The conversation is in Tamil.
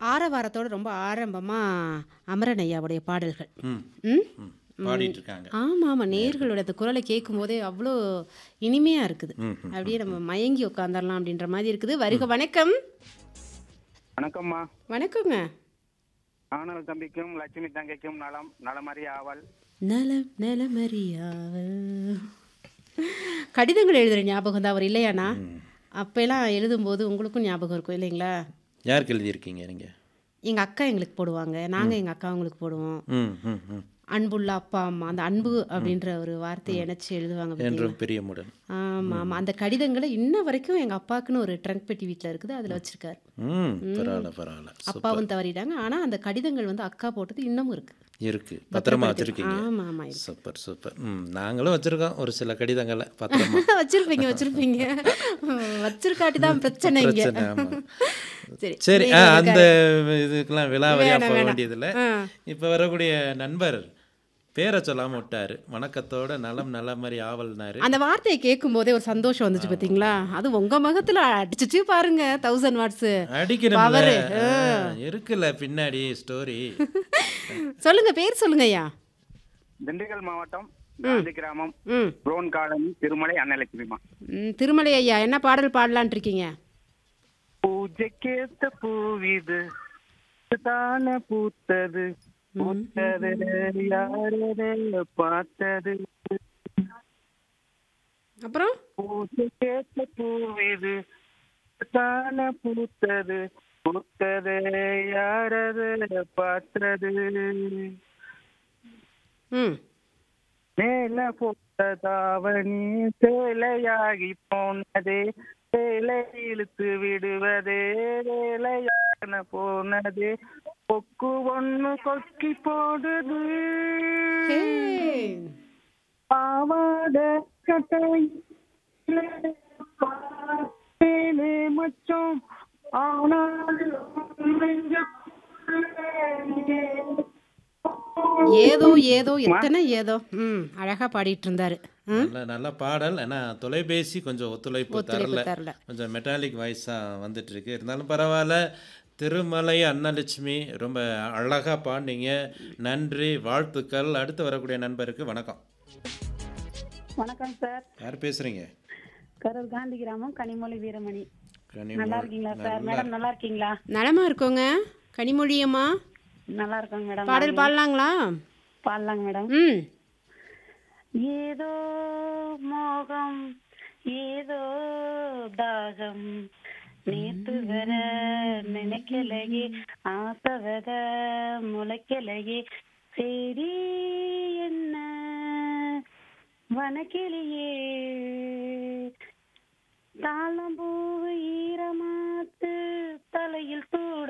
ஆரவாரத்தோட ரொம்ப ஆரம்பமா அமரன் ஐயாவுடைய பாடல்கள் ம் ம் ம் பாடிட்டு இருக்காங்க ஆமா ஆமா நேர்களோட அந்த குரலை கேட்கும் போதே அவ்வளோ இனிமையா இருக்குது ம் ம் அப்படியே நம்ம மயங்கி உட்காந்துடலாம் அப்படின்ற மாதிரி இருக்குது வருக வணக்கம் வணக்கம்மா வணக்கங்க ஆனல் தம்பிக்கும் லட்சுமி தங்கைக்கும் நலம் நலமறி ஆவல் நலம் நலமறியாவல் கடிதங்கள் எழுதுகிற ஞாபகம் தான் அவர் இல்லையாண்ணா அப்போல்லாம் எழுதும்போது உங்களுக்கும் ஞாபகம் இருக்கும் இல்லைங்களா யாருக்கு எழுதியிருக்கீங்க நீங்க எங்கள் அக்கா எங்களுக்கு போடுவாங்க நாங்கள் எங்கள் அக்கா அவங்களுக்கு போடுவோம் ம் ம் ம் அன்புள்ள அப்பா அம்மா அந்த அன்பு அப்படின்ற ஒரு வார்த்தையை இணைச்சி எழுதுவாங்க பார்த்தீங்களா? என்றும் பெரியமுடன் ஆமா ஆமா அந்த கடிதங்களை இன்ன வரைக்கும் எங்க அப்பாவுக்குன்னு ஒரு ட்ரங்க் பெட்டி வீட்டில் இருக்குது அதில் வச்சிருக்காரு ம் பரவாயில்ல பரவாயில்ல அப்பாவும் தவறிட்டாங்க ஆனா அந்த கடிதங்கள் வந்து அக்கா போட்டது இன்னமும் இருக்கு இருக்கு பத்திரமா வச்சிருக்கீங்க ஆமா ஆமா இருக்கு. சூப்பர் சூப்பர் ம் நாங்களும் வச்சிருக்கோம் ஒரு சில கடிதங்களை பத்திரமா வச்சிருப்பீங்க வச்சிருப்பீங்க வச்சிருக்காட்டி தான் பிரச்சனை இங்க பிரச்சனை ஆமா சரி சரி ஆ அந்த இதுக்கெல்லாம் விழாவறியா போக வேண்டியதில்லை ஆ. இப்போ வரக்கூடிய நண்பர் பேரை சொல்லாம விட்டாரு வணக்கத்தோட நலம் நல்ல மாதிரி ஆவல்னாரு அந்த வார்த்தையை கேட்கும் போதே ஒரு சந்தோஷம் வந்துச்சு பாத்தீங்களா அது உங்க முகத்துல அடிச்சுச்சு பாருங்க தௌசண்ட் வாட்ஸ் அடிக்கணும்ல ஆ, இருக்குல்ல பின்னாடி ஸ்டோரி சொல்லுங்க பேர் சொல்லுங்க ஐயா திண்டுக்கல் மாவட்டம் காந்தி கிராமம் ம் புரோன் காலனி திருமலை அன்னலட்சுமிமா ம், திருமலை ஐயா என்ன பாடல் பாடலான் இருக்கீங்க பூஜைக்கேத்த பூவிது தானே பூத்தது பூத்தது யாரே பார்த்தது அப்புறம் பூஜைக்கேத்த பூவிது தானே பூத்தது பூத்தது யாரது பார்த்தது ம் மேல போட்டதாவணி சேலையாகி போனதே சேலை இழுத்து விடுவதே வேலையான போனதே கொக்கு ஒண்ணு கொக்கி போடுது ஏய். பாவாட கட்டையிலே பார்த்தேனே மச்சம் ஆனாலும் நெஞ்சுக்குள்ளே ஏதோ ஏதோ எத்தனை ஏதோ ம் அழகா பாடிட்டு இருந்தாரு ம் நல்ல நல்ல பாடல் ஏன்னா தொலைபேசி கொஞ்சம் ஒத்துழைப்பு ஒத்துழைப்பு தரல தரல கொஞ்சம் மெட்டாலிக் வாய்ஸாக வந்துட்டு இருக்கு இருந்தாலும் பரவாயில்ல திருமலை அன்னலட்சுமி ரொம்ப அழகாக பாடினீங்க நன்றி வாழ்த்துக்கள் அடுத்து வரக்கூடிய நண்பருக்கு வணக்கம் வணக்கம் சார் யார் பேசுறீங்க கரூர் காந்தி கிராமம் கனிமொழி வீரமணி கனிமொழி. நல்லா இருக்கீங்களா சார் மேடம் நல்லா இருக்கீங்களா நலமா இருக்கோங்க கனிமொழியம்மா நல்லா இருக்கோங்க மேடம் பாடல் பாடலாங்களா பாடலாங்க மேடம் ம் ஏதோ மோகம் ஏதோ தாகம் நேத்து வர நினைக்கலையே ஆசை வர முளைக்கலையே சரி என்ன வனக்கிளியே தாளம்பூ ஈரமாத்து தலையில் சூட